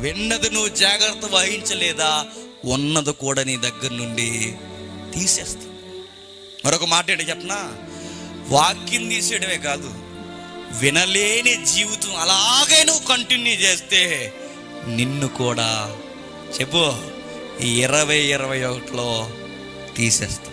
విన్నది నువ్వు జాగ్రత్త వహించలేదా ఉన్నది కూడా నీ దగ్గర నుండి తీసేస్తా మరొక మాట ఏంటి చెప్పనా వాక్యం తీసేయడమే కాదు వినలేని జీవితం అలాగే నువ్వు కంటిన్యూ చేస్తే నిన్ను కూడా చెప్పు ఈ ఇరవై ఇరవై ఒకటిలో తీసేస్తా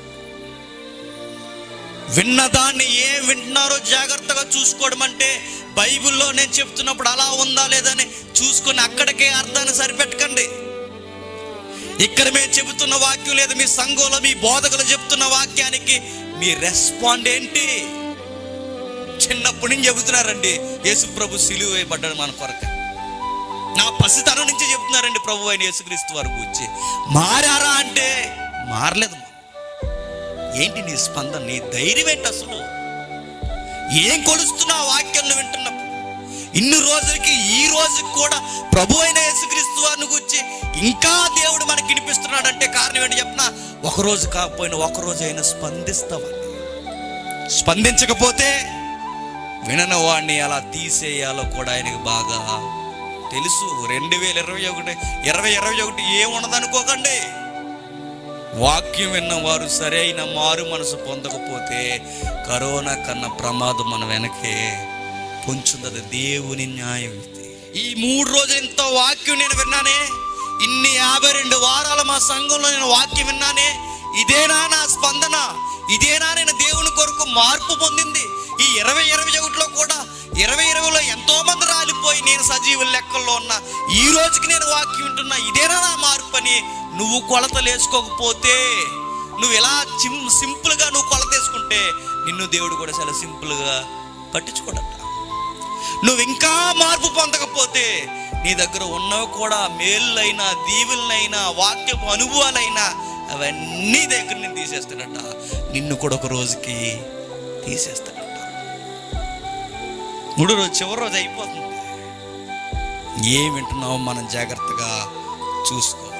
విన్నదాన్ని ఏం వింటున్నారో జాగ్రత్తగా చూసుకోవడం అంటే బైబిల్లో నేను చెప్తున్నప్పుడు అలా ఉందా లేదని చూసుకొని అక్కడికే అర్థాన్ని సరిపెట్టకండి ఇక్కడ మేము చెబుతున్న వాక్యం లేదా మీ సంఘంలో మీ బోధకులు చెప్తున్న వాక్యానికి మీ రెస్పాండ్ ఏంటి చిన్నప్పటి నుంచి చెబుతున్నారండి యేసు ప్రభు సిలువ వేయబడ్డాడు మన కొరక నా పసితనం నుంచి చెబుతున్నారండి ప్రభు అయిన యేసుక్రీస్తు వారి గురించి మారారా అంటే మారలేదు ఏంటి నీ స్పందన నీ ధైర్యం ఏంటి అసలు ఏం కొలుస్తున్నా ఆ వాక్యాలను వింటున్నప్పుడు ఇన్ని రోజులకి ఈ రోజుకి కూడా ప్రభు అయిన యేసుక్రీస్తు వారిని గురించి ఇంకా దేవుడు మనకి వినిపిస్తున్నాడంటే కారణం ఏంటి చెప్పిన ఒక రోజు కాకపోయినా ఒక రోజు అయినా స్పందిస్తావా స్పందించకపోతే వినని వాడిని అలా తీసేయాలో కూడా ఆయనకి బాగా తెలుసు రెండు వేల ఇరవై ఒకటి ఇరవై ఇరవై ఒకటి ఏమున్నదనుకోకండి వాక్యం విన్నవారు సరైన మారు మనసు పొందకపోతే కరోనా కన్నా ప్రమాదం మన వెనకే పొంచుందది దేవుని న్యాయం ఇది ఈ మూడు రోజులు ఇంత వాక్యం నేను విన్నానే ఇన్ని యాభై రెండు వారాల మా సంఘంలో నేను వాక్యం విన్నానే ఇదేనా నా స్పందన ఇదేనా నేను దేవుని కొరకు మార్పు పొందింది ఈ ఇరవై ఇరవై ఒకటిలో కూడా ఇరవై ఇరవైలో ఎంతో మంది రాలిపోయి నేను సజీవుల లెక్కల్లో ఉన్నా ఈ రోజుకి నేను వాక్యం వింటున్నా ఇదేనా నా మార్పు అని నువ్వు కొలతలు వేసుకోకపోతే నువ్వు ఎలా చిం సింపుల్గా నువ్వు కొలత వేసుకుంటే నిన్ను దేవుడు కూడా చాలా సింపుల్గా పట్టించుకోడట నువ్వు ఇంకా మార్పు పొందకపోతే నీ దగ్గర ఉన్నవి కూడా మేళ్ళైనా దీవులైనా వాక్యపు అనుభవాలైనా అవన్నీ దగ్గర నేను తీసేస్తాడట నిన్ను కూడా ఒక రోజుకి తీసేస్తాడట మూడో రోజు చివరి రోజు అయిపోతుంది ఏం వింటున్నావో మనం జాగ్రత్తగా చూసుకో